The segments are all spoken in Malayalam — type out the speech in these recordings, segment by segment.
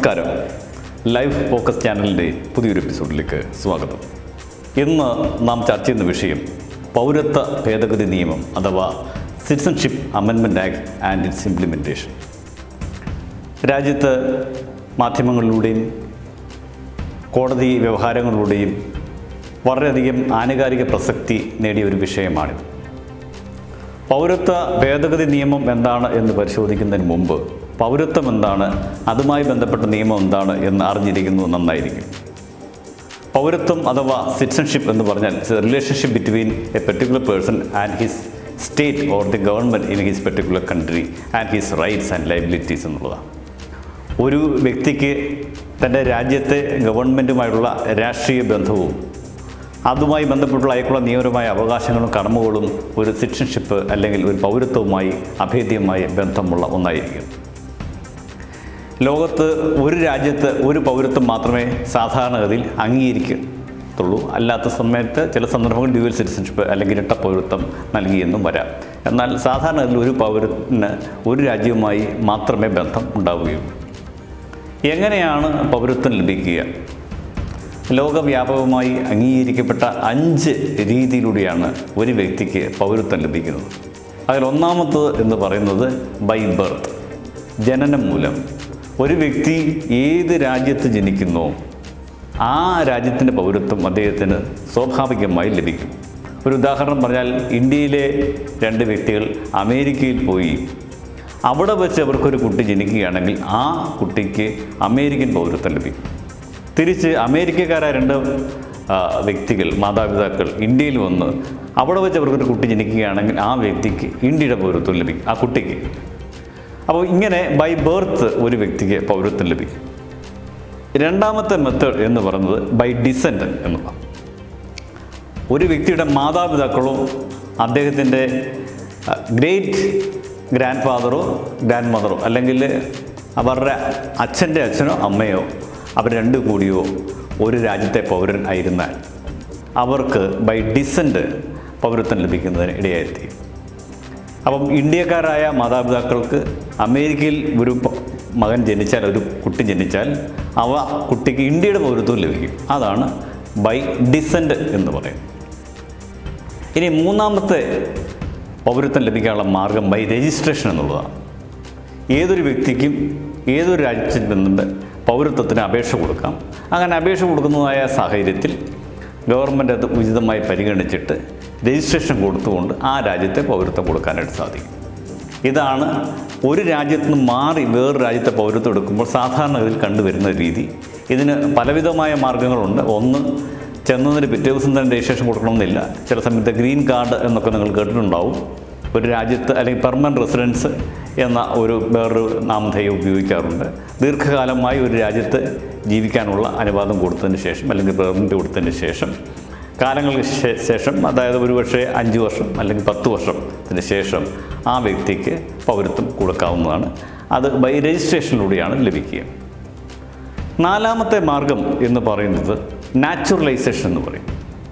നമസ്കാരം ലൈവ് ഫോക്കസ് ചാനലിൻ്റെ പുതിയൊരു എപ്പിസോഡിലേക്ക് സ്വാഗതം ഇന്ന് നാം ചർച്ച ചെയ്യുന്ന വിഷയം പൗരത്വ ഭേദഗതി നിയമം അഥവാ citizenship amendment act and its implementation രാജ്യത്ത് മാധ്യമങ്ങളിലൂടെയും കോടതി വ്യവഹാരങ്ങളിലൂടെയും വളരെയധികം ആനുകാലിക പ്രസക്തി നേടിയ ഒരു വിഷയമാണിത് പൗരത്വ ഭേദഗതി നിയമം എന്താണ് എന്ന് പരിശോധിക്കുന്നതിന് മുമ്പ് പൗരത്വം എന്താണ് അതുമായി ബന്ധപ്പെട്ട നിയമം എന്താണ് എന്ന് അറിഞ്ഞിരിക്കുന്നത് നന്നായിരിക്കും പൗരത്വം അഥവാ സിറ്റിസൺഷിപ്പ് എന്ന് പറഞ്ഞാൽ relationship between a particular person and his state or the government in his particular country and his rights and liabilities എന്നുള്ളതാണ് ഒരു വ്യക്തിക്ക് തൻ്റെ രാജ്യത്തെ ഗവൺമെൻറ്റുമായുള്ള രാഷ്ട്രീയ ബന്ധവും അതുമായി ബന്ധപ്പെട്ടുള്ള അയക്കുള്ള നിയമപരമായ അവകാശങ്ങളും കടമകളും ഒരു സിറ്റിസൺഷിപ്പ് അല്ലെങ്കിൽ ഒരു പൗരത്വവുമായി അഭേദ്യമായി ബന്ധമുള്ള ഒന്നായിരിക്കും ലോകത്ത് ഒരു രാജ്യത്ത് ഒരു പൗരത്വം മാത്രമേ സാധാരണഗതിയിൽ അംഗീകരിക്കത്തുള്ളൂ അല്ലാത്ത സമയത്ത് ചില സന്ദർഭങ്ങളിൽ ഡ്യുവൽ സിറ്റിസൺഷിപ്പ് അല്ലെങ്കിൽ ഇരട്ട പൗരത്വം നൽകിയെന്നും വരാം എന്നാൽ സാധാരണഗതിയിൽ ഒരു പൗരത്തിന് ഒരു രാജ്യവുമായി മാത്രമേ ബന്ധം ഉണ്ടാവുകയുള്ളൂ എങ്ങനെയാണ് പൗരത്വം ലഭിക്കുക ലോകവ്യാപകമായി അംഗീകരിക്കപ്പെട്ട അഞ്ച് രീതിയിലൂടെയാണ് ഒരു വ്യക്തിക്ക് പൗരത്വം ലഭിക്കുന്നത് അതിൽ ഒന്നാമത്തത് എന്ന് പറയുന്നത് ബൈ ബർത്ത് ജനനം മൂലം ഒരു വ്യക്തി ഏത് രാജ്യത്ത് ജനിക്കുന്നോ ആ രാജ്യത്തിൻ്റെ പൗരത്വം അദ്ദേഹത്തിന് സ്വാഭാവികമായി ലഭിക്കും ഒരു ഉദാഹരണം പറഞ്ഞാൽ ഇന്ത്യയിലെ രണ്ട് വ്യക്തികൾ അമേരിക്കയിൽ പോയി അവിടെ വെച്ച് അവർക്കൊരു കുട്ടി ജനിക്കുകയാണെങ്കിൽ ആ കുട്ടിക്ക് അമേരിക്കൻ പൗരത്വം ലഭിക്കും തിരിച്ച് അമേരിക്കക്കാരായ രണ്ട് ആ, വ്യക്തികൾ മാതാപിതാക്കൾ ഇന്ത്യയിൽ വന്ന് അവിടെ വെച്ച് അവർക്കൊരു കുട്ടി ജനിക്കുകയാണെങ്കിൽ ആ വ്യക്തിക്ക് ഇന്ത്യയുടെ പൗരത്വം ലഭിക്കും ആ കുട്ടിക്ക് അപ്പോൾ ഇങ്ങനെ ബൈ ബർത്ത് ഒരു വ്യക്തിക്ക് പൗരത്വം ലഭിക്കും രണ്ടാമത്തെ മെത്തേഡ് എന്ന് പറയുന്നത് ബൈ ഡിസെൻഡൻ എന്നുള്ളതാണ് ഒരു വ്യക്തിയുടെ മാതാപിതാക്കളോ അദ്ദേഹത്തിൻ്റെ ഗ്രേറ്റ് ഗ്രാൻഡ് ഫാദറോ ഗ്രാൻഡ് മദറോ അല്ലെങ്കിൽ അവരുടെ അച്ഛൻ്റെ അച്ഛനോ അമ്മയോ അവർ രണ്ടു കൂടിയോ ഒരു രാജ്യത്തെ പൗരൻ ആയിരുന്നാൽ അവർക്ക് ബൈ ഡിസെൻറ്റ് പൗരത്വം ലഭിക്കുന്നതിന് ഇടയായിത്തീരും അപ്പം ഇന്ത്യക്കാരായ മാതാപിതാക്കൾക്ക് അമേരിക്കയിൽ ഒരു പ- മകൻ ജനിച്ചാൽ ഒരു കുട്ടി ജനിച്ചാൽ അവ കുട്ടിക്ക് ഇന്ത്യയുടെ പൗരത്വം ലഭിക്കും അതാണ് ബൈ ഡിസെൻറ്റ് എന്ന് പറയുന്നത് ഇനി മൂന്നാമത്തെ പൗരത്വം ലഭിക്കാനുള്ള മാർഗം ബൈ രജിസ്ട്രേഷൻ എന്നുള്ളതാണ് ഏതൊരു വ്യക്തിക്കും ഏതൊരു രാജ്യത്തിൽ നിന്നുണ്ട് പൗരത്വത്തിന് അപേക്ഷ കൊടുക്കാം അങ്ങനെ അപേക്ഷ കൊടുക്കുന്നതായ സാഹചര്യത്തിൽ ഗവൺമെൻറ് അത് ഉചിതമായി പരിഗണിച്ചിട്ട് രജിസ്ട്രേഷൻ കൊടുത്തുകൊണ്ട് ആ രാജ്യത്തെ പൗരത്വം കൊടുക്കാനായിട്ട് സാധിക്കും ഇതാണ് ഒരു രാജ്യത്ത് നിന്ന് മാറി വേറൊരു രാജ്യത്തെ പൗരത്വം എടുക്കുമ്പോൾ സാധാരണഗതിയിൽ കണ്ടുവരുന്ന രീതി ഇതിന് പലവിധമായ മാർഗ്ഗങ്ങളുണ്ട് ഒന്ന് ചെന്നതിന് പിറ്റേ ദിവസം തന്നെ രജിസ്ട്രേഷൻ കൊടുക്കണമെന്നില്ല ചില സമയത്ത് ഗ്രീൻ കാർഡ് എന്നൊക്കെ നിങ്ങൾ കേട്ടിട്ടുണ്ടാവും ഒരു രാജ്യത്ത് അല്ലെങ്കിൽ പെർമനൻറ്റ് റെസിഡൻസ് എന്ന ഒരു വേറൊരു നാമധേയം ഉപയോഗിക്കാറുണ്ട് ദീർഘകാലമായി ഒരു രാജ്യത്ത് ജീവിക്കാനുള്ള അനുവാദം കൊടുത്തതിന് ശേഷം അല്ലെങ്കിൽ പെർമനൻറ്റ് കൊടുത്തതിന് ശേഷം കാലങ്ങൾക്ക് ശേ- ശേഷം അതായത് ഒരുപക്ഷെ അഞ്ച് വർഷം അല്ലെങ്കിൽ പത്ത് വർഷത്തിന് ശേഷം ആ വ്യക്തിക്ക് പൗരത്വം കൊടുക്കാവുന്നതാണ് അത് ബൈ രജിസ്ട്രേഷനിലൂടെയാണ് ലഭിക്കുക നാലാമത്തെ മാർഗം എന്ന് പറയുന്നത് നാച്ചുറലൈസേഷൻ എന്ന് പറയും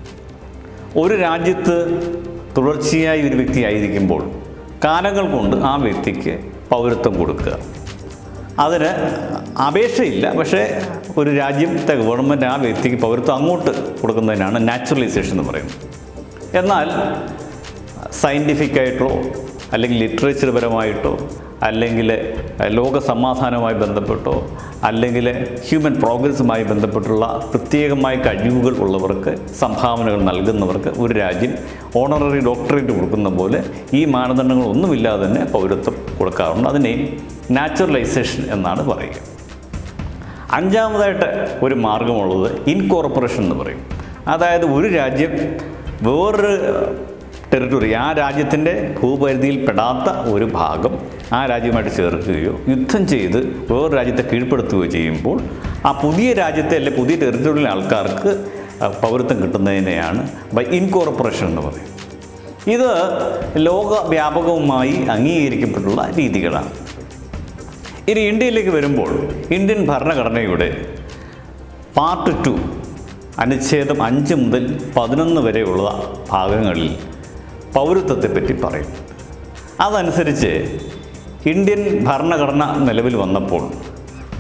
ഒരു രാജ്യത്ത് തുടർച്ചയായി ഒരു വ്യക്തി ആയിരിക്കുമ്പോൾ കാലങ്ങൾ കൊണ്ട് ആ വ്യക്തിക്ക് പൗരത്വം കൊടുക്കുക അതിന് അപേക്ഷയില്ല പക്ഷേ ഒരു രാജ്യത്തെ ഗവൺമെൻറ് ആ വ്യക്തിക്ക് പൗരത്വം അങ്ങോട്ട് കൊടുക്കുന്നതിനാണ് നാച്ചുറലൈസേഷൻ എന്ന് പറയുന്നത് എന്നാൽ സയൻറ്റിഫിക്കായിട്ടോ അല്ലെങ്കിൽ ലിറ്ററേച്ചർ പരമായിട്ടോ അല്ലെങ്കിൽ ലോക സമാധാനവുമായി ബന്ധപ്പെട്ടോ അല്ലെങ്കിൽ ഹ്യൂമൻ പ്രോഗ്രസ്സുമായി ബന്ധപ്പെട്ടുള്ള പ്രത്യേകമായ കഴിവുകൾ ഉള്ളവർക്ക് സംഭാവനകൾ നൽകുന്നവർക്ക് ഒരു രാജ്യം ഓണററി ഡോക്ടറേറ്റ് കൊടുക്കുന്ന പോലെ ഈ മാനദണ്ഡങ്ങളൊന്നുമില്ലാതെ തന്നെ പൗരത്വം കൊടുക്കാറുണ്ട് അതിനെ നാച്ചുറലൈസേഷൻ എന്നാണ് പറയുക അഞ്ചാമതായിട്ട് ഒരു മാർഗമുള്ളത് ഇൻകോർപ്പറേഷൻ എന്ന് പറയും അതായത് ഒരു രാജ്യം വേറൊരു ടെറിട്ടറി ആ രാജ്യത്തിൻ്റെ ഭൂപരിധിയിൽ പെടാത്ത ഒരു ഭാഗം ആ രാജ്യവുമായിട്ട് ചേർക്കുകയോ യുദ്ധം ചെയ്ത് വേറൊരു രാജ്യത്തെ കീഴ്പ്പെടുത്തുകയോ ചെയ്യുമ്പോൾ ആ പുതിയ രാജ്യത്തെ അല്ലെ പുതിയ ടെറിട്ടറിയിലെ ആൾക്കാർക്ക് ആ, പൗരത്വം കിട്ടുന്നതിനെയാണ് ബൈ ഇൻകോർപ്പറേഷൻ എന്ന് പറയും ഇത് ലോകവ്യാപകവുമായി അംഗീകരിക്കപ്പെട്ടുള്ള രീതികളാണ് ഇനി ഇന്ത്യയിലേക്ക് വരുമ്പോൾ ഇന്ത്യൻ ഭരണഘടനയുടെ പാർട്ട് ടു അനുച്ഛേദം അഞ്ച് മുതൽ പതിനൊന്ന് വരെയുള്ള ഭാഗങ്ങളിൽ പൗരത്വത്തെപ്പറ്റി പറയും അതനുസരിച്ച് ഇന്ത്യൻ ഭരണഘടന നിലവിൽ വന്നപ്പോൾ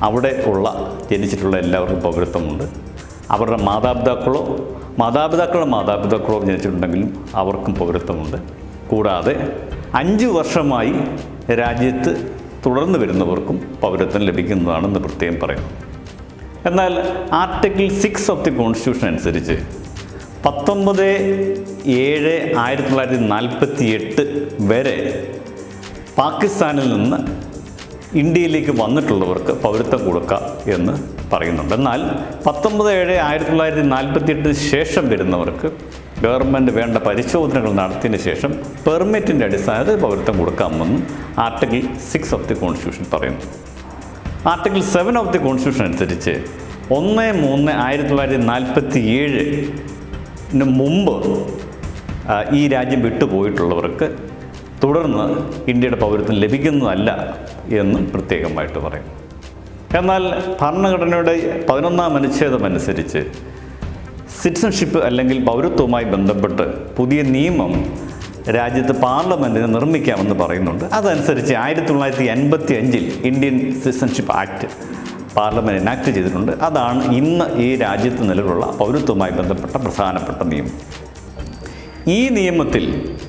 അവിടെ ഉള്ള ജനിച്ചിട്ടുള്ള എല്ലാവർക്കും പൗരത്വമുണ്ട് അവരുടെ മാതാപിതാക്കളോ മാതാപിതാക്കളുടെ മാതാപിതാക്കളോ ജനിച്ചിട്ടുണ്ടെങ്കിലും അവർക്കും പൗരത്വമുണ്ട് കൂടാതെ അഞ്ച് വർഷമായി രാജ്യത്ത് തുടർന്ന് വരുന്നവർക്കും പൗരത്വം ലഭിക്കുന്നതാണെന്ന് പ്രത്യേകം പറയുന്നു എന്നാൽ article six of the constitution അനുസരിച്ച് പത്തൊമ്പത് ഏഴ് ആയിരത്തി തൊള്ളായിരത്തി നാൽപ്പത്തി എട്ട് വരെ പാകിസ്ഥാനിൽ നിന്ന് ഇന്ത്യയിലേക്ക് വന്നിട്ടുള്ളവർക്ക് പൗരത്വം കൊടുക്കാം എന്ന് പറയുന്നുണ്ട് എന്നാൽ പത്തൊമ്പത് ഏഴ് ആയിരത്തി തൊള്ളായിരത്തി നാൽപ്പത്തി എട്ടിന് ശേഷം വരുന്നവർക്ക് ഗവൺമെൻറ് വേണ്ട പരിശോധനകൾ നടത്തിയതിന് ശേഷം പെർമിറ്റിൻ്റെ അടിസ്ഥാനത്തിൽ പൗരത്വം കൊടുക്കാമെന്നും article six of the constitution പറയുന്നു article seven of the constitution അനുസരിച്ച് ഒന്ന് മൂന്ന് ആയിരത്തി തൊള്ളായിരത്തി നാൽപ്പത്തി ഏഴിന് മുമ്പ് ആ, ഈ രാജ്യം വിട്ടുപോയിട്ടുള്ളവർക്ക് തുടർന്ന് ഇന്ത്യയുടെ പൗരത്വം ലഭിക്കുന്നതല്ല എന്നും പ്രത്യേകമായിട്ട് പറയും എന്നാൽ ഭരണഘടനയുടെ പതിനൊന്നാം അനുച്ഛേദം അനുസരിച്ച് സിറ്റിസൺഷിപ്പ് അല്ലെങ്കിൽ പൗരത്വവുമായി ബന്ധപ്പെട്ട് പുതിയ നിയമം രാജ്യത്ത് പാർലമെൻറ്റിന് നിർമ്മിക്കാമെന്ന് പറയുന്നുണ്ട് അതനുസരിച്ച് ആയിരത്തി തൊള്ളായിരത്തി എൺപത്തി അഞ്ചിൽ Indian citizenship act parliament enact ചെയ്തിട്ടുണ്ട് അതാണ് ഇന്ന് ഈ രാജ്യത്ത് നിലവിലുള്ള പൗരത്വവുമായി ബന്ധപ്പെട്ട പ്രധാനപ്പെട്ട നിയമം ഈ നിയമത്തിൽ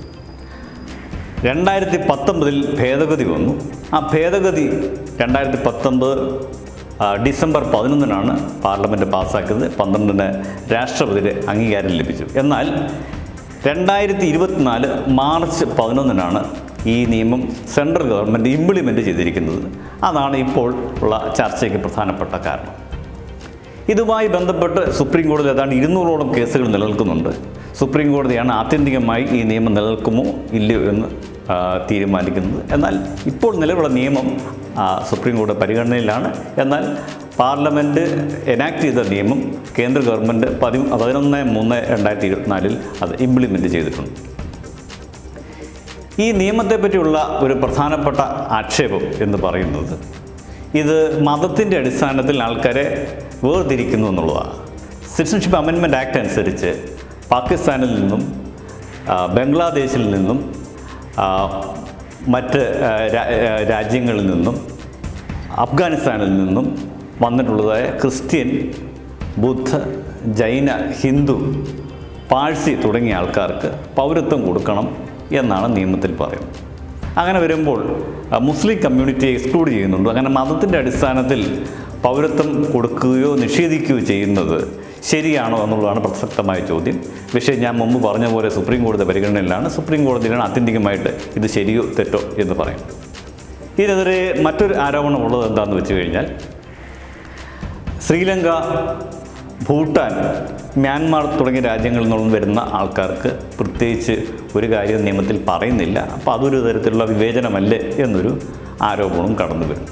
രണ്ടായിരത്തി പത്തൊമ്പതിൽ ഭേദഗതി വന്നു ആ ഭേദഗതി രണ്ടായിരത്തി പത്തൊമ്പത് ആ, ഡിസംബർ പതിനൊന്നിനാണ് പാർലമെൻറ്റ് പാസ്സാക്കിയത് പന്ത്രണ്ടിന് രാഷ്ട്രപതിയുടെ അംഗീകാരം ലഭിച്ചു എന്നാൽ രണ്ടായിരത്തി ഇരുപത്തിനാല് മാർച്ച് പതിനൊന്നിനാണ് ഈ നിയമം സെൻട്രൽ ഗവൺമെൻറ് ഇംപ്ലിമെൻ്റ് ചെയ്തിരിക്കുന്നത് അതാണ് ഇപ്പോൾ ഉള്ള ചർച്ചയ്ക്ക് പ്രധാനപ്പെട്ട കാരണം ഇതുമായി ബന്ധപ്പെട്ട് സുപ്രീം കോടതി ഏതാണ്ട് ഇരുന്നൂറോളം കേസുകൾ നിലനിൽക്കുന്നുണ്ട് സുപ്രീം കോടതിയാണ് ആത്യന്തികമായി ഈ നിയമം നിലനിൽക്കുമോ ഇല്ലയോ എന്ന് ആ, തീരുമാനിക്കുന്നത് എന്നാൽ ഇപ്പോൾ നിലവിലുള്ള നിയമം ആ, സുപ്രീം കോടതി പരിഗണനയിലാണ് എന്നാൽ പാർലമെൻറ്റ് എനാക്ട് ചെയ്ത നിയമം കേന്ദ്ര ഗവൺമെൻറ് പതി പതിനൊന്ന് മൂന്ന് രണ്ടായിരത്തി ഇരുപത്തിനാലിൽ അത് ഇംപ്ലിമെൻറ്റ് ചെയ്തിട്ടുണ്ട് ഈ നിയമത്തെ പറ്റിയുള്ള ഒരു പ്രധാനപ്പെട്ട ആക്ഷേപം എന്ന് പറയുന്നത് ഇത് മതത്തിൻ്റെ അടിസ്ഥാനത്തിൽ ആൾക്കാരെ വേർതിരിക്കുന്നു എന്നുള്ളതാണ് സിറ്റിസൺഷിപ്പ് അമെൻമെൻറ്റ് ആക്ട് അനുസരിച്ച് പാകിസ്ഥാനിൽ നിന്നും ആ, ബംഗ്ലാദേശിൽ നിന്നും ആ, മറ്റ് ആ, രാ- ആ, രാജ്യങ്ങളിൽ നിന്നും അഫ്ഗാനിസ്ഥാനിൽ നിന്നും വന്നിട്ടുള്ളതായ ക്രിസ്ത്യൻ ബുദ്ധ ജൈന ഹിന്ദു പാഴ്സി തുടങ്ങിയ ആൾക്കാർക്ക് പൗരത്വം കൊടുക്കണം എന്നാണ് നിയമത്തിൽ പറയുന്നത് അങ്ങനെ വരുമ്പോൾ ആ, മുസ്ലിം കമ്മ്യൂണിറ്റിയെ എക്സ്ക്ലൂഡ് ചെയ്യുന്നുണ്ട് അങ്ങനെ മതത്തിൻ്റെ അടിസ്ഥാനത്തിൽ പൗരത്വം കൊടുക്കുകയോ നിഷേധിക്കുകയോ ചെയ്യുന്നത് ശരിയാണോ എന്നുള്ളതാണ് പ്രസക്തമായ ചോദ്യം വിഷയം ഞാൻ മുമ്പ് പറഞ്ഞ പോലെ സുപ്രീം കോടതി പരിഗണനയിലാണ് സുപ്രീം കോടതിയിലാണ് ആത്യന്തികമായിട്ട് ഇത് ശരിയോ തെറ്റോ എന്ന് പറയുന്നത് ഇതിനെതിരെ മറ്റൊരു ആരോപണം ഉള്ളത് എന്താണെന്ന് വെച്ച് കഴിഞ്ഞാൽ ശ്രീലങ്ക ഭൂട്ടാൻ മ്യാൻമാർ തുടങ്ങിയ രാജ്യങ്ങളിൽ നിന്നും വരുന്ന ആൾക്കാർക്ക് പ്രത്യേകിച്ച് ഒരു കാര്യം നിയമത്തിൽ പറയുന്നില്ല അപ്പോൾ അതൊരു തരത്തിലുള്ള വിവേചനമല്ലേ എന്നൊരു ആരോപണവും കടന്നു വരും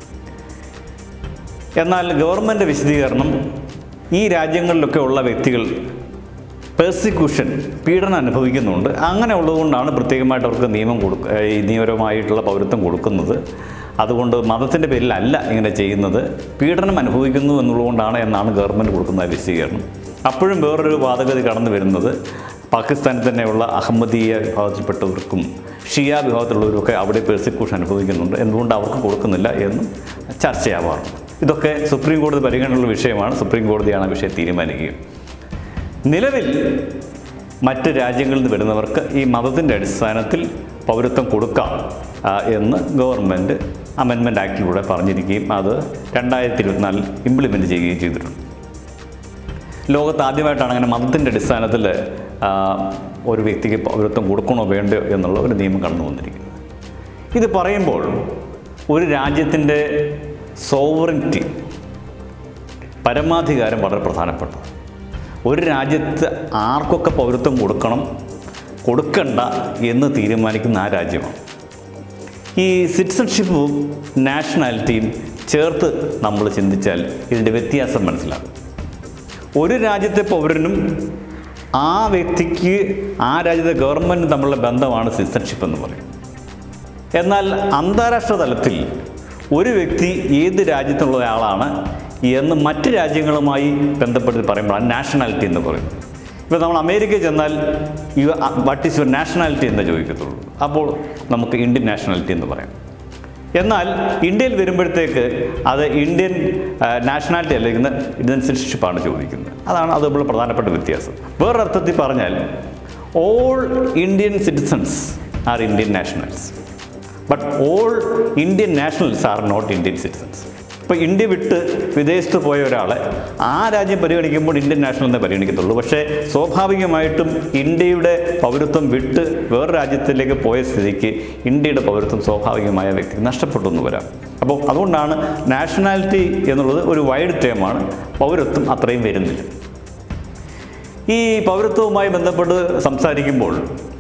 എന്നാൽ ഗവൺമെൻറ് വിശദീകരണം ഈ രാജ്യങ്ങളിലൊക്കെ ഉള്ള വ്യക്തികൾ പെർസിക്യൂഷൻ പീഡനം അനുഭവിക്കുന്നുണ്ട് അങ്ങനെ ഉള്ളതുകൊണ്ടാണ് പ്രത്യേകമായിട്ട് അവർക്ക് നിയമം കൊടുക്ക ഈ നിയമപരമായിട്ടുള്ള പൗരത്വം കൊടുക്കുന്നത് അതുകൊണ്ട് മതത്തിൻ്റെ പേരിലല്ല ഇങ്ങനെ ചെയ്യുന്നത് പീഡനം അനുഭവിക്കുന്നു എന്നുള്ളതുകൊണ്ടാണ് എന്നാണ് ഗവൺമെൻറ് കൊടുക്കുന്ന വിശദീകരണം അപ്പോഴും വേറൊരു വാദഗതി കടന്നു വരുന്നത് പാകിസ്ഥാനിൽ തന്നെയുള്ള അഹമ്മദീയ വിഭാഗത്തിൽപ്പെട്ടവർക്കും ഷിയ വിഭാഗത്തിലുള്ളവരൊക്കെ അവിടെ പെർസിക്യൂഷൻ അനുഭവിക്കുന്നുണ്ട് എന്തുകൊണ്ട് അവർക്ക് കൊടുക്കുന്നില്ല എന്നും ചർച്ചയാവാറുണ്ട് ഇതൊക്കെ സുപ്രീം കോടതി പരിഗണനയുള്ള വിഷയമാണ് സുപ്രീം കോടതിയാണ് ആ വിഷയം തീരുമാനിക്കുക നിലവിൽ മറ്റ് രാജ്യങ്ങളിൽ നിന്ന് വരുന്നവർക്ക് ഈ മതത്തിൻ്റെ അടിസ്ഥാനത്തിൽ പൗരത്വം കൊടുക്കാം ആ, എന്ന് ഗവൺമെൻറ് അമെൻമെൻറ്റ് ആക്ടിലൂടെ പറഞ്ഞിരിക്കുകയും അത് രണ്ടായിരത്തി ഇരുപത്തിനാലിൽ ഇംപ്ലിമെൻറ്റ് ചെയ്യുകയും ചെയ്തിട്ടുണ്ട് ലോകത്ത് ആദ്യമായിട്ടാണ് അങ്ങനെ മതത്തിൻ്റെ അടിസ്ഥാനത്തിൽ ആ, ഒരു വ്യക്തിക്ക് പൗരത്വം കൊടുക്കണോ വേണ്ടയോ എന്നുള്ള ഒരു നിയമം കടന്നു വന്നിരിക്കുന്നത് ഇത് പറയുമ്പോൾ ഒരു രാജ്യത്തിൻ്റെ സോവറിറ്റി പരമാധികാരം വളരെ പ്രധാനപ്പെട്ടത് ഒരു രാജ്യത്ത് ആർക്കൊക്കെ പൗരത്വം കൊടുക്കണം കൊടുക്കണ്ട എന്ന് തീരുമാനിക്കുന്ന ആ രാജ്യമാണ് ഈ സിറ്റിസൺഷിപ്പും നാഷണാലിറ്റിയും ചേർത്ത് നമ്മൾ ചിന്തിച്ചാൽ ഇതിൻ്റെ വ്യത്യാസം മനസ്സിലാകും ഒരു രാജ്യത്തെ പൗരനും ആ വ്യക്തിക്ക് ആ രാജ്യത്തെ ഗവൺമെൻറ് തമ്മിലുള്ള ബന്ധമാണ് സിറ്റിസൺഷിപ്പ് എന്ന് പറയും എന്നാൽ അന്താരാഷ്ട്ര തലത്തിൽ ഒരു വ്യക്തി ഏത് രാജ്യത്തുള്ള ആളാണ് എന്ന് മറ്റ് രാജ്യങ്ങളുമായി ബന്ധപ്പെട്ട് പറയുമ്പോഴാണ് നാഷണാലിറ്റി എന്ന് പറയുന്നത് ഇപ്പോൾ നമ്മൾ അമേരിക്കയിൽ ചെന്നാൽ you what is your nationality എന്ന് ചോദിക്കത്തുള്ളൂ അപ്പോൾ നമുക്ക് ഇന്ത്യൻ നാഷണാലിറ്റി എന്ന് പറയാം എന്നാൽ ഇന്ത്യയിൽ വരുമ്പോഴത്തേക്ക് അത് ഇന്ത്യൻ നാഷണാലിറ്റി അല്ലെങ്കിൽ ഇന്ത്യൻ സിറ്റിസൺഷിപ്പാണ് ചോദിക്കുന്നത് അതാണ് അതുപോലെ പ്രധാനപ്പെട്ട വ്യത്യാസം വേറൊരർത്ഥത്തിൽ പറഞ്ഞാൽ all Indian citizens are Indian nationals but all Indian nationals are not Indian citizens ഇപ്പോൾ ഇന്ത്യ വിട്ട് വിദേശത്ത് പോയ ഒരാളെ ആ രാജ്യം പരിഗണിക്കുമ്പോൾ ഇന്ത്യൻ നാഷണൽ എന്നേ പരിഗണിക്കത്തുള്ളൂ പക്ഷേ സ്വാഭാവികമായിട്ടും ഇന്ത്യയുടെ പൗരത്വം വിട്ട് വേറെ രാജ്യത്തിലേക്ക് പോയ സ്ഥിതിക്ക് ഇന്ത്യയുടെ പൗരത്വം സ്വാഭാവികമായ വ്യക്തിക്ക് നഷ്ടപ്പെട്ടു എന്ന് വരാം അപ്പോൾ അതുകൊണ്ടാണ് നാഷണാലിറ്റി എന്നുള്ളത് ഒരു വൈഡ് ടേമാണ് പൗരത്വം അത്രയും വരുന്നില്ല ഈ പൗരത്വവുമായി ബന്ധപ്പെട്ട് സംസാരിക്കുമ്പോൾ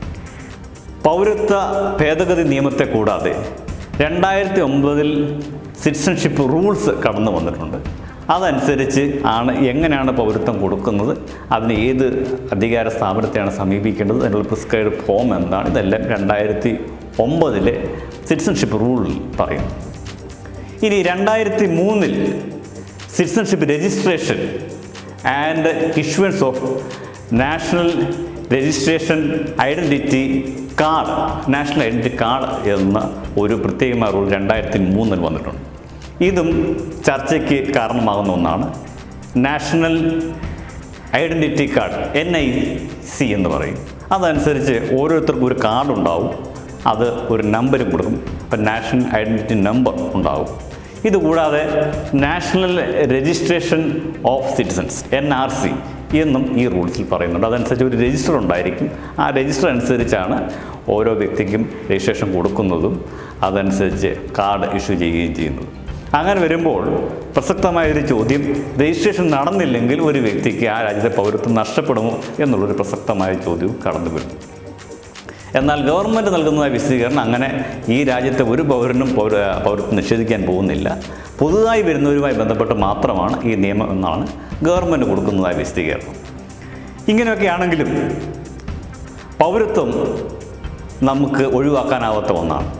പൗരത്വ ഭേദഗതി നിയമത്തെ കൂടാതെ രണ്ടായിരത്തി ഒമ്പതിൽ സിറ്റിസൺഷിപ്പ് റൂൾസ് കടന്നു വന്നിട്ടുണ്ട് അതനുസരിച്ച് ആണ് എങ്ങനെയാണ് പൗരത്വം കൊടുക്കുന്നത് അതിന് ഏത് അധികാര സ്ഥാപനത്തെയാണ് സമീപിക്കേണ്ടത് അതിനുള്ള പ്രിസ്ക്രൈബ് ഫോം എന്താണ് ഇതെല്ലാം രണ്ടായിരത്തി ഒമ്പതിലെ സിറ്റിസൺഷിപ്പ് റൂളിൽ പറയുന്നു ഇനി രണ്ടായിരത്തി മൂന്നിൽ citizenship registration and issuance of national registration identity card national identity card എന്ന ഒരു പ്രത്യേകമായ റൂൾ രണ്ടായിരത്തി മൂന്നിൽ വന്നിട്ടുണ്ട് ഇതും ചർച്ചയ്ക്ക് കാരണമാകുന്ന ഒന്നാണ് national identity card N I C എന്ന് പറയും അതനുസരിച്ച് ഓരോരുത്തർക്കും ഒരു കാർഡ് ഉണ്ടാവും അത് ഒരു നമ്പരും കൊടുക്കും അപ്പം നാഷണൽ ഐഡൻറ്റിറ്റി നമ്പർ ഉണ്ടാവും ഇതുകൂടാതെ national registration of citizens N R C എന്നും ഈ റൂൾസിൽ പറയുന്നുണ്ട് അതനുസരിച്ച് ഒരു രജിസ്റ്റർ ഉണ്ടായിരിക്കും ആ രജിസ്റ്റർ അനുസരിച്ചാണ് ഓരോ വ്യക്തിക്കും രജിസ്ട്രേഷൻ കൊടുക്കുന്നതും അതനുസരിച്ച് കാർഡ് ഇഷ്യൂ ചെയ്യുകയും ചെയ്യുന്നത് അങ്ങനെ വരുമ്പോൾ പ്രസക്തമായൊരു ചോദ്യം രജിസ്ട്രേഷൻ നടന്നില്ലെങ്കിൽ ഒരു വ്യക്തിക്ക് ആ രാജ്യത്തെ പൗരത്വം നഷ്ടപ്പെടുമോ എന്നുള്ളൊരു പ്രസക്തമായ ചോദ്യവും കടന്നു വരുന്നു എന്നാൽ ഗവൺമെൻറ് നൽകുന്നതായ വിശദീകരണം അങ്ങനെ ഈ രാജ്യത്തെ ഒരു പൗരനും പൗര പൗരത്വം നിഷേധിക്കാൻ പോകുന്നില്ല പുതുതായി വരുന്നവരുമായി ബന്ധപ്പെട്ട് മാത്രമാണ് ഈ നിയമം എന്നാണ് ഗവൺമെൻറ് കൊടുക്കുന്നതായ വിശദീകരണം ഇങ്ങനെയൊക്കെ ആണെങ്കിലും പൗരത്വം നമുക്ക് ഒഴിവാക്കാനാവാത്ത ഒന്നാണ്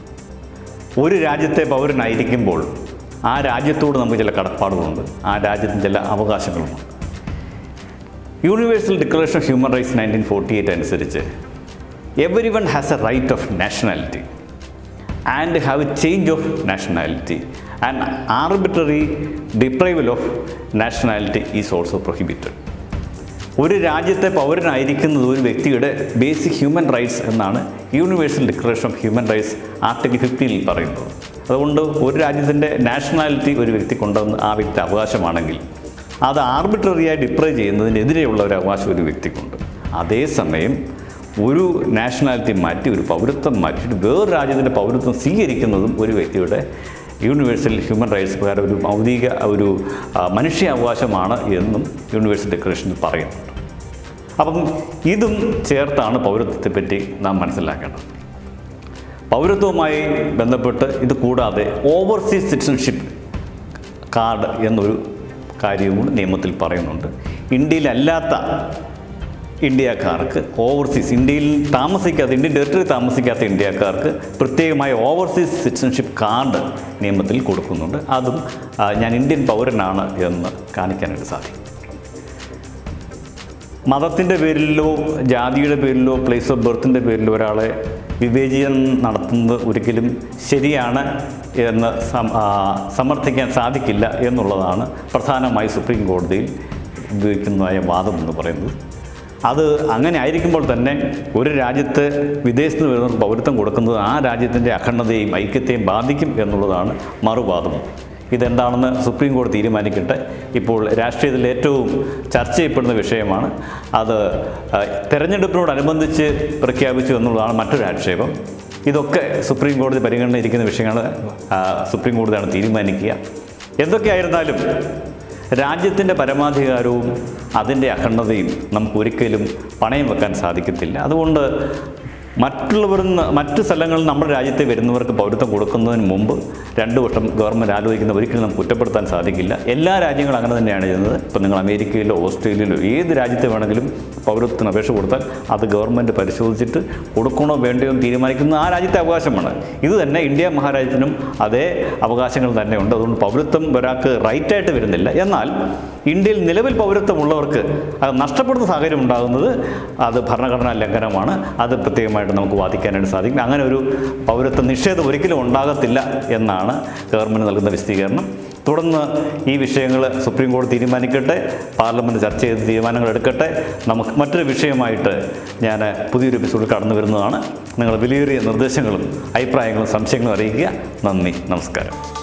ഒരു രാജ്യത്തെ പൗരനായിരിക്കുമ്പോൾ ആ രാജ്യത്തോട് നമുക്ക് ചില കടപ്പാടുകളുണ്ട് ആ രാജ്യത്തിന് ചില അവകാശങ്ങളുമുണ്ട് universal declaration of human rights nineteen forty eight അനുസരിച്ച് every one has a right of nationality and have a change of nationality and arbitrary deprival of nationality is also prohibited ഒരു രാജ്യത്തെ പൗരനായിരിക്കുന്നത് ഒരു വ്യക്തിയുടെ ബേസിക് ഹ്യൂമൻ റൈറ്റ്സ് എന്നാണ് universal declaration of human rights article ഫിഫ്റ്റീനിൽ പറയുന്നത് അതുകൊണ്ട് ഒരു രാജ്യത്തിൻ്റെ നാഷണാലിറ്റി ഒരു വ്യക്തിക്കുണ്ടെന്ന് ആ വ്യക്തി അവകാശമാണെങ്കിൽ അത് ആർബിട്രറിയായി ഡിപ്രൈ ചെയ്യുന്നതിനെതിരെയുള്ള ഒരു അവകാശം ഒരു വ്യക്തിക്കുണ്ട് അതേസമയം ഒരു നാഷണാലിറ്റി മാറ്റി ഒരു പൗരത്വം മാറ്റിയിട്ട് വേറെ രാജ്യത്തിൻ്റെ പൗരത്വം സ്വീകരിക്കുന്നതും ഒരു വ്യക്തിയുടെ യൂണിവേഴ്സൽ ഹ്യൂമൻ റൈറ്റ്സ് പ്രകാരം ഒരു മൗലിക ഒരു ആ, മനുഷ്യാവകാശമാണ് എന്നും യൂണിവേഴ്സൽ ഡിക്ലറേഷനിൽ പറയുന്നുണ്ട് അപ്പം ഇതും ചേർത്താണ് പൗരത്വത്തെ പറ്റി നാം മനസ്സിലാക്കേണ്ടത് പൗരത്വവുമായി ബന്ധപ്പെട്ട് ഇത് കൂടാതെ ഓവർസീസ് സിറ്റിസൺഷിപ്പ് കാർഡ് എന്നൊരു കാര്യവും കൂടി നിയമത്തിൽ പറയുന്നുണ്ട് ഇന്ത്യയിലല്ലാത്ത ഇന്ത്യക്കാർക്ക് ഓവർസീസ് ഇന്ത്യയിൽ താമസിക്കാത്ത ഇന്ത്യൻ ടെറിട്ടറി താമസിക്കാത്ത ഇന്ത്യക്കാർക്ക് പ്രത്യേകമായ ഓവർസീസ് സിറ്റിസൺഷിപ്പ് കാർഡ് നിയമത്തിൽ കൊടുക്കുന്നുണ്ട് അതും ആ, ഞാൻ ഇന്ത്യൻ പൗരനാണ് എന്ന് കാണിക്കാനായിട്ട് സാധിക്കും മതത്തിൻ്റെ പേരിലോ ജാതിയുടെ പേരിലോ പ്ലേസ് ഓഫ് ബർത്തിൻ്റെ പേരിലോ ഒരാളെ വിവേചനം നടത്തുന്നത് ഒരിക്കലും ശരിയാണ് എന്ന് സം- ആ, സമർത്ഥിക്കാൻ സാധിക്കില്ല എന്നുള്ളതാണ് പ്രധാനമായി സുപ്രീം കോടതിയിൽ ഉപയോഗിക്കുന്നതായ വാദം എന്ന് പറയുന്നത് അത് അങ്ങനെ ആയിരിക്കുമ്പോൾ തന്നെ ഒരു രാജ്യത്ത് വിദേശത്ത് വരുന്നവർക്ക് പൗരത്വം കൊടുക്കുന്നത് ആ രാജ്യത്തിൻ്റെ അഖണ്ഡതയെയും ഐക്യത്തെയും ബാധിക്കും എന്നുള്ളതാണ് മറുവാദം ഇതെന്താണെന്ന് സുപ്രീം കോടതി തീരുമാനിക്കട്ടെ ഇപ്പോൾ രാഷ്ട്രീയത്തിൽ ഏറ്റവും ചർച്ച ചെയ്യപ്പെടുന്ന വിഷയമാണ് അത് ആ, തെരഞ്ഞെടുപ്പിനോടനുബന്ധിച്ച് പ്രഖ്യാപിച്ചു എന്നുള്ളതാണ് മറ്റൊരു ആക്ഷേപം ഇതൊക്കെ സുപ്രീം കോടതി പരിഗണനയിരിക്കുന്ന വിഷയങ്ങൾ ആ, സുപ്രീം കോടതിയാണ് തീരുമാനിക്കുക എന്തൊക്കെയായിരുന്നാലും രാജ്യത്തിൻ്റെ പരമാധികാരവും അതിൻ്റെ അഖണ്ഡതയും നമുക്ക് ഒരിക്കലും പണയം വെക്കാൻ സാധിക്കത്തില്ല അതുകൊണ്ട് മറ്റുള്ളവരിൽ നിന്ന് മറ്റു സ്ഥലങ്ങളിൽ നമ്മുടെ രാജ്യത്തെ വരുന്നവർക്ക് പൗരത്വം കൊടുക്കുന്നതിന് മുമ്പ് രണ്ട് വർഷം ഗവൺമെൻറ് ആലോചിക്കുന്ന ഒരിക്കലും നമുക്ക് കുറ്റപ്പെടുത്താൻ സാധിക്കില്ല എല്ലാ രാജ്യങ്ങളും അങ്ങനെ തന്നെയാണ് ചെയ്യുന്നത് ഇപ്പം നിങ്ങൾ അമേരിക്കയിലോ ഓസ്ട്രേലിയയിലോ ഏത് രാജ്യത്ത് വേണമെങ്കിലും പൗരത്വത്തിന് അപേക്ഷ കൊടുത്താൽ അത് ഗവൺമെൻറ് പരിശോധിച്ചിട്ട് കൊടുക്കണോ വേണ്ടയോ എന്ന് തീരുമാനിക്കുന്നത് ആ രാജ്യത്തെ അവകാശമാണ് ഇത് തന്നെ ഇന്ത്യ മഹാരാജ്യത്തിനും അതേ അവകാശങ്ങൾ തന്നെ ഉണ്ട് അതുകൊണ്ട് പൗരത്വം ഒരാൾക്ക് റൈറ്റായിട്ട് വരുന്നില്ല എന്നാൽ ഇന്ത്യയിൽ നിലവിൽ പൗരത്വമുള്ളവർക്ക് അത് നഷ്ടപ്പെടുന്ന സാഹചര്യം ഉണ്ടാകുന്നത് അത് ഭരണഘടനാ ലംഘനമാണ് അത് പ്രത്യേകമായിട്ട് നമുക്ക് വാദിക്കാനായിട്ട് സാധിക്കും അങ്ങനെ ഒരു പൗരത്വ നിഷേധം ഒരിക്കലും ഉണ്ടാകത്തില്ല എന്നാണ് ഗവൺമെൻറ് നൽകുന്ന വിശദീകരണം തുടർന്ന് ഈ വിഷയങ്ങൾ സുപ്രീം കോടതി തീരുമാനിക്കട്ടെ പാർലമെൻറ്റ് ചർച്ച ചെയ്ത് തീരുമാനങ്ങൾ എടുക്കട്ടെ നമുക്ക് മറ്റൊരു വിഷയമായിട്ട് ഞാൻ പുതിയൊരു എപ്പിസോഡിൽ കടന്നു വരുന്നതാണ് നിങ്ങൾ വിലയേറിയ നിർദ്ദേശങ്ങളും അഭിപ്രായങ്ങളും സംശയങ്ങളും അറിയിക്കുക നന്ദി നമസ്കാരം